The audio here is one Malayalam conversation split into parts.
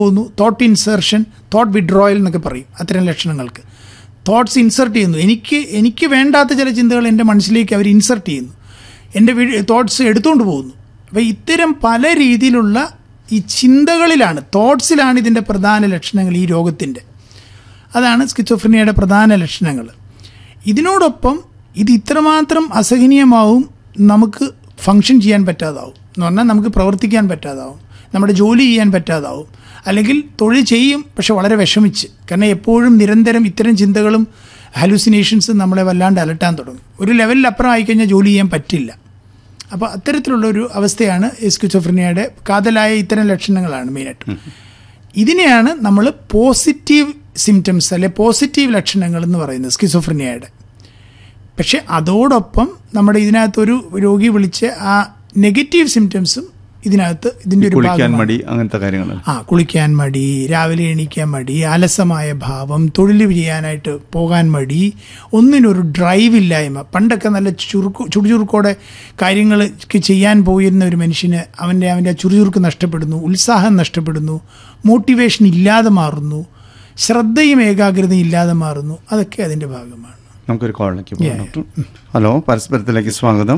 പോകുന്നു തോട്ട് ഇൻസേർഷൻ തോട്ട് വിഡ്രോയൽ എന്നൊക്കെ പറയും അത്തരം ലക്ഷണങ്ങൾക്ക് തോട്ട്സ് ഇൻസർട്ട് ചെയ്യുന്നു എനിക്ക് എനിക്ക് വേണ്ടാത്ത ചില ചിന്തകൾ എൻ്റെ മനസ്സിലേക്ക് അവർ ഇൻസർട്ട് ചെയ്യുന്നു എൻ്റെ തോട്ട്സ് എടുത്തുകൊണ്ട് പോകുന്നു അപ്പോൾ ഇത്തരം പല രീതിയിലുള്ള ഈ ചിന്തകളിലാണ് തോട്ട്സിലാണ് ഇതിൻ്റെ പ്രധാന ലക്ഷണങ്ങൾ ഈ രോഗത്തിൻ്റെ അതാണ് സ്കിച്ചോഫ്രനിയയുടെ പ്രധാന ലക്ഷണങ്ങൾ ഇതിനോടൊപ്പം ഇത് ഇത്രമാത്രം അസഹനീയമാവും നമുക്ക് ഫങ്ഷൻ ചെയ്യാൻ പറ്റാതാവും എന്ന് പറഞ്ഞാൽ നമുക്ക് പ്രവർത്തിക്കാൻ പറ്റാതാവും നമ്മുടെ ജോലി ചെയ്യാൻ പറ്റാതാവും അല്ലെങ്കിൽ തൊഴിൽ ചെയ്യും പക്ഷെ വളരെ വിഷമിച്ച് കാരണം എപ്പോഴും നിരന്തരം ഇത്തരം ചിന്തകളും ഹലൂസിനേഷൻസും നമ്മളെ വല്ലാണ്ട് അലട്ടാൻ തുടങ്ങും ഒരു ലെവലിൽ അപ്പുറം ആയിക്കഴിഞ്ഞാൽ ജോലി ചെയ്യാൻ പറ്റില്ല അപ്പോൾ അത്തരത്തിലുള്ള ഒരു അവസ്ഥയാണ് സ്കിച്ചോഫ്രനിയയുടെ കാതലായ ഇത്തരം ലക്ഷണങ്ങളാണ് മെയിനായിട്ട് ഇതിനെയാണ് നമ്മൾ പോസിറ്റീവ് സിംറ്റംസ് അല്ലെ പോസിറ്റീവ് ലക്ഷണങ്ങൾ എന്ന് പറയുന്നത് സ്കിസോഫ്രനിയയുടെ പക്ഷെ അതോടൊപ്പം നമ്മുടെ ഇതിനകത്തൊരു രോഗി വിളിച്ച് ആ നെഗറ്റീവ് സിംറ്റംസും ഇതിനകത്ത് ഇതിൻ്റെ ഒരു കുളിക്കാൻ ഭാഗമാണ്. മടി അങ്ങനത്തെ കാര്യങ്ങൾ ആ കുളിക്കാൻ മടി രാവിലെ എണീക്കാൻ മടി അലസമായ ഭാവം തൊഴിൽ ചെയ്യാനായിട്ട് പോകാൻ മടി ഒന്നിനൊരു ഡ്രൈവ് ഇല്ലായ്മ പണ്ടൊക്കെ നല്ല ചുറുക്കു ചുറുചുറുക്കോടെ കാര്യങ്ങൾ ചെയ്യാൻ പോയിരുന്ന ഒരു മനുഷ്യന് അവൻ്റെ അവൻ്റെ ആ ചുറുചുറുക്ക് നഷ്ടപ്പെടുന്നു ഉത്സാഹം നഷ്ടപ്പെടുന്നു മോട്ടിവേഷൻ ഇല്ലാതെ മാറുന്നു ശ്രദ്ധയും ഏകാഗ്രതയും ഇല്ലാതെ മാറുന്നു അതൊക്കെ അതിൻ്റെ ഭാഗമാണ് നമുക്കൊരു കോളിലേക്ക് പോകാം Yeah. ഡോക്ടർ ഹലോ പരസ്പരത്തിലേക്ക് സ്വാഗതം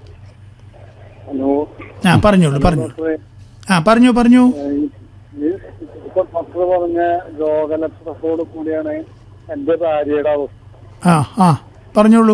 ഹലോ ആ പറഞ്ഞോളൂ പറഞ്ഞു ഡോക്ടറെ ആ പറഞ്ഞു പറഞ്ഞു ഈ ഇപ്പൊ ഡോക്ടർ പറഞ്ഞ രോഗലക്ഷണത്തോട് കൂടിയാണ് എന്റെ ഭാര്യയുടെ അവസ്ഥ ആ ആ പറഞ്ഞോളൂ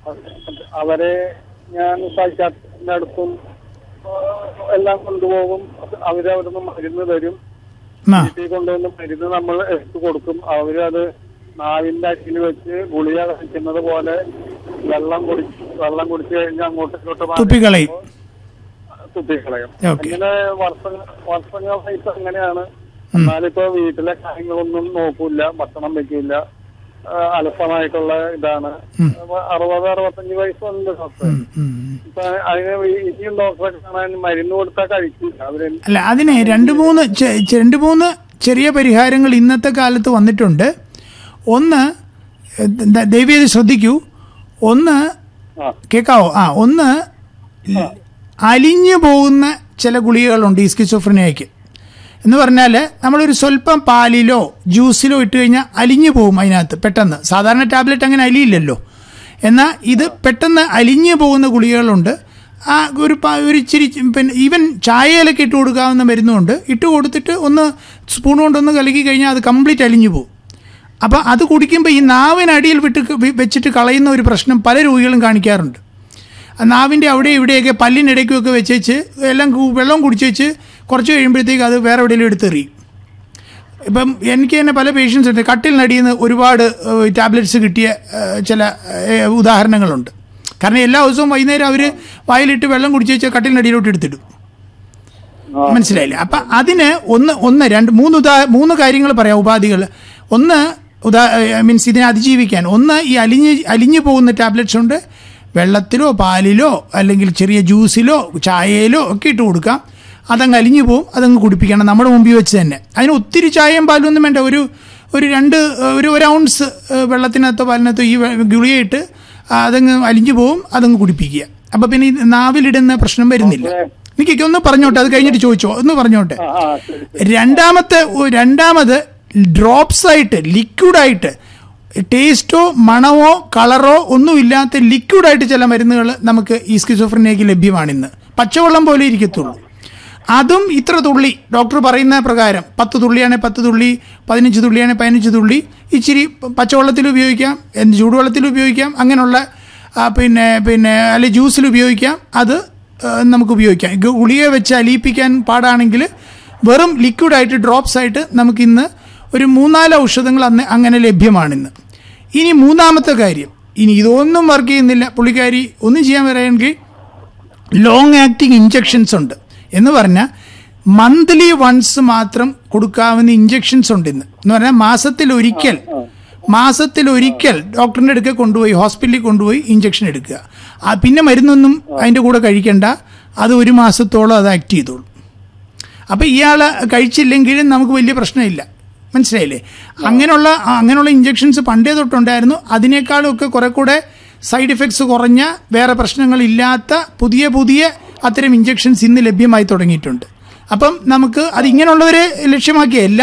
അവരെ ഞാൻ സൈക്കാട്രിന്റെ അടുത്തും ആ, എല്ലാം കൊണ്ടുപോകും അവര് അവിടുന്ന് മരുന്ന് തരും ആ വീട്ടിൽ കൊണ്ടുവന്ന് മരുന്ന് നമ്മൾ എടുത്തു കൊടുക്കും അവരത് നാവിന്റെ അടിയിൽ വെച്ച് ഗുളിക കഴിക്കുന്നത് പോലെ വെള്ളം കുടിച്ച് വെള്ളം കുടിച്ചു കഴിഞ്ഞാൽ അങ്ങോട്ടും ഇങ്ങോട്ടും മാറി തുപ്പിക്കളയും തുപ്പിക്കളയും ഓക്കെ അങ്ങനെ വർഷങ്ങൾ വർഷങ്ങളായിട്ട് അങ്ങനെയാണ് എന്നാലിപ്പോ വീട്ടിലെ കാര്യങ്ങളൊന്നും നോക്കൂല ഭക്ഷണം വെക്കില്ല ആ, അലസമായിട്ടുള്ള ഇതാണ് അപ്പൊ അറുപത് അറുപത്തഞ്ച് വയസ്സുണ്ട് ഡോക്ടർ ഉം, ഉം. ഇപ്പൊ അതിന് ഈ- ഇനിയും ഡോക്ടറെ കാണാൻ മരുന്ന് കൊടുത്താൽ കഴിക്കില്ല അവര് അല്ല അതിന് രണ്ട് മൂന്ന് ചെ- ചെ- രണ്ട് മൂന്ന് ചെറിയ പരിഹാരങ്ങൾ ഇന്നത്തെ കാലത്ത് വന്നിട്ടുണ്ട് ഒന്ന് ദ- ദയവ് ചെയ്ത് ശ്രദ്ധിക്കൂ ഒന്ന് ആ കേൾക്കാവോ ആ ഒന്ന് ല- അലിഞ്ഞു പോകുന്ന ചില ഗുളികകളുണ്ട് ഈ സ്കിസോഫ്രനിയയ്ക്ക് എന്ന് പറഞ്ഞാൽ നമ്മളൊരു സ്വല്പം പാലിലോ ജ്യൂസിലോ ഇട്ട് കഴിഞ്ഞാൽ അലിഞ്ഞു പോകും അതിനകത്ത് പെട്ടെന്ന് സാധാരണ ടാബ്ലറ്റ് അങ്ങനെ അലിയില്ലല്ലോ എന്നാൽ ഇത് പെട്ടെന്ന് അലിഞ്ഞു പോകുന്ന ഗുളികകളുണ്ട് ആ ഒരു പ- ഒരു ഇച്ചിരി പിന്നെ ഈവൻ ചായയിലൊക്കെ ഇട്ട് കൊടുക്കാവുന്ന മരുന്നുണ്ട് ഇട്ട് കൊടുത്തിട്ട് ഒന്ന് സ്പൂൺ കൊണ്ടൊന്ന് കലക്കി കഴിഞ്ഞാൽ അത് കംപ്ലീറ്റ് അലിഞ്ഞു പോകും അപ്പോൾ അത് കുടിക്കുമ്പോൾ ഈ നാവിനടിയിൽ വിട്ട് ക- വി- വെച്ചിട്ട് കളയുന്ന ഒരു പ്രശ്നം പല രോഗികളും കാണിക്കാറുണ്ട് ആ നാവിൻ്റെ അവിടെ ഇവിടെയൊക്കെ പല്ലിനിടയ്ക്കുമൊക്കെ വെച്ചേച്ച് എല്ലാം കു- വെള്ളം കുടിച്ചേച്ച് കുറച്ച് കഴിയുമ്പോഴത്തേക്ക് അത് വേറെ എവിടെയെങ്കിലും എടുത്തെറിയും ഇപ്പം എനിക്ക് തന്നെ പല പേഷ്യൻസ് ഉണ്ട് കട്ടിലിനടിയിൽ നിന്ന് ഒരുപാട് ടാബ്ലറ്റ്സ് കിട്ടിയ ഏഹ്, ചില ഏഹ്, ഉദാഹരണങ്ങളുണ്ട് കാരണം എല്ലാ ദിവസവും വൈകുന്നേരം അവർ വായിലിട്ട് വെള്ളം കുടിച്ച് വെച്ചാൽ കട്ടിലിനടിയിലോട്ട് എടുത്തിടും മനസ്സിലായില്ലേ അപ്പം അതിന് ഒന്ന് ഒന്ന് രണ്ട് മൂന്ന് ഉദാ മൂന്ന് കാര്യങ്ങൾ പറയാം ഉപാധികൾ ഒന്ന് ഉദാ മീൻസ് ഇതിനെ അതിജീവിക്കാൻ ഒന്ന് ഈ അലിഞ്ഞ് അലിഞ്ഞു പോകുന്ന ടാബ്ലറ്റ്സ് ഉണ്ട് വെള്ളത്തിലോ പാലിലോ അല്ലെങ്കിൽ ചെറിയ ജ്യൂസിലോ ചായയിലോ ഒക്കെ ഇട്ട് കൊടുക്കാം അതങ്ങ് അലിഞ്ഞു പോകും അതങ്ങ് കുടിപ്പിക്കണം നമ്മുടെ മുമ്പിൽ വെച്ച് തന്നെ അതിന് ഒത്തിരി ചായയും പാലും ഒന്നും വേണ്ട ഒരു ഒരു രണ്ട് ഏഹ്, ഒരു ഒരു ഔൺസ് ഏഹ്, വെള്ളത്തിനകത്തോ പാലിനകത്തോ ഈ വെ- ഗുളികയിട്ട് അതങ്ങ് അലിഞ്ഞു പോകും അതങ്ങ് കുടിപ്പിക്കുക അപ്പം പിന്നെ ഈ നാവിലിടുന്ന പ്രശ്നം വരുന്നില്ല എനിക്കൊക്കെ ഒന്ന് പറഞ്ഞോട്ടെ അത് കഴിഞ്ഞിട്ട് ചോദിച്ചോ ഒന്ന് പറഞ്ഞോട്ടെ ആ ആ ശരി രണ്ടാമത്തെ ഒ- രണ്ടാമത് ഡ്രോപ്സ് ആയിട്ട് ലിക്വിഡായിട്ട് ടേസ്റ്റോ മണമോ കളറോ ഒന്നുമില്ലാത്ത ലിക്വിഡായിട്ട് ചില മരുന്നുകൾ നമുക്ക് ഈ സ്കിസോഫ്രനിയയ്ക്ക് ലഭ്യമാണ് ഇന്ന് പച്ചവെള്ളം പോലെ ഇരിക്കത്തുള്ളൂ അതും ഇത്ര തുള്ളി ഡോക്ടർ പറയുന്ന പ്രകാരം പത്ത് തുള്ളിയാണെങ്കിൽ പത്ത് തുള്ളി പതിനഞ്ച് തുള്ളിയാണെങ്കിൽ പതിനഞ്ച് തുള്ളി ഇച്ചിരി പ- പച്ചവെള്ളത്തിൽ ഉപയോഗിക്കാം എന്ത് ചൂടുവെള്ളത്തിൽ ഉപയോഗിക്കാം അങ്ങനെയുള്ള ആ, പിന്നെ പിന്നെ അല്ലെ ജ്യൂസിൽ ഉപയോഗിക്കാം അത് ആ, നമുക്ക് ഉപയോഗിക്കാം ഗു- ഗുളിക വെച്ച് അലിയിപ്പിക്കാൻ പാടാണെങ്കിൽ വെറും ലിക്വിഡായിട്ട് ഡ്രോപ്സ് ആയിട്ട് നമുക്കിന്ന് ഒരു മൂന്നാല് ഔഷധങ്ങൾ അന്ന് അങ്ങനെ ലഭ്യമാണിന്ന് ഇനി മൂന്നാമത്തെ കാര്യം ഇനി ഇതൊന്നും വർക്ക് ചെയ്യുന്നില്ല പുള്ളിക്കാരി ഒന്നും ചെയ്യാൻ പറയുമെങ്കിൽ ലോങ് ആക്ടിങ് ഇഞ്ചെക്ഷൻസ് ഉണ്ട് എന്ന് പറഞ്ഞാൽ മന്ത്ലി വൺസ് മാത്രം കൊടുക്കാവുന്ന ഇഞ്ചെക്ഷൻസ് ഉണ്ട് ഇന്ന് എന്ന് പറഞ്ഞാൽ മാസത്തിൽ ഒരിക്കൽ മാസത്തിൽ ഒരിക്കൽ ഡോക്ടറിൻ്റെ അടുക്ക കൊണ്ടുപോയി ഹോസ്പിറ്റലിൽ കൊണ്ടുപോയി ഇഞ്ചെക്ഷൻ എടുക്കുക ആ പിന്നെ മരുന്നൊന്നും അതിൻ്റെ കൂടെ കഴിക്കണ്ട അത് ഒരു മാസത്തോളം അത് ആക്ട് ചെയ്തോളൂ അപ്പോൾ ഇയാൾ കഴിച്ചില്ലെങ്കിലും നമുക്ക് വലിയ പ്രശ്നമില്ല മനസ്സിലായില്ലേ അങ്ങനെയുള്ള അങ്ങനെയുള്ള ഇഞ്ചെക്ഷൻസ് പണ്ടേ തൊട്ടുണ്ടായിരുന്നു അതിനേക്കാളും ഒക്കെ കുറെ കൂടെ സൈഡ് എഫക്ട്സ് കുറഞ്ഞ വേറെ പ്രശ്നങ്ങളില്ലാത്ത പുതിയ പുതിയ അത്തരം ഇഞ്ചെക്ഷൻസ് ഇന്ന് ലഭ്യമായി തുടങ്ങിയിട്ടുണ്ട് അപ്പം നമുക്ക് അത് ഇങ്ങനെയുള്ളവരെ ലക്ഷ്യമാക്കി എല്ലാ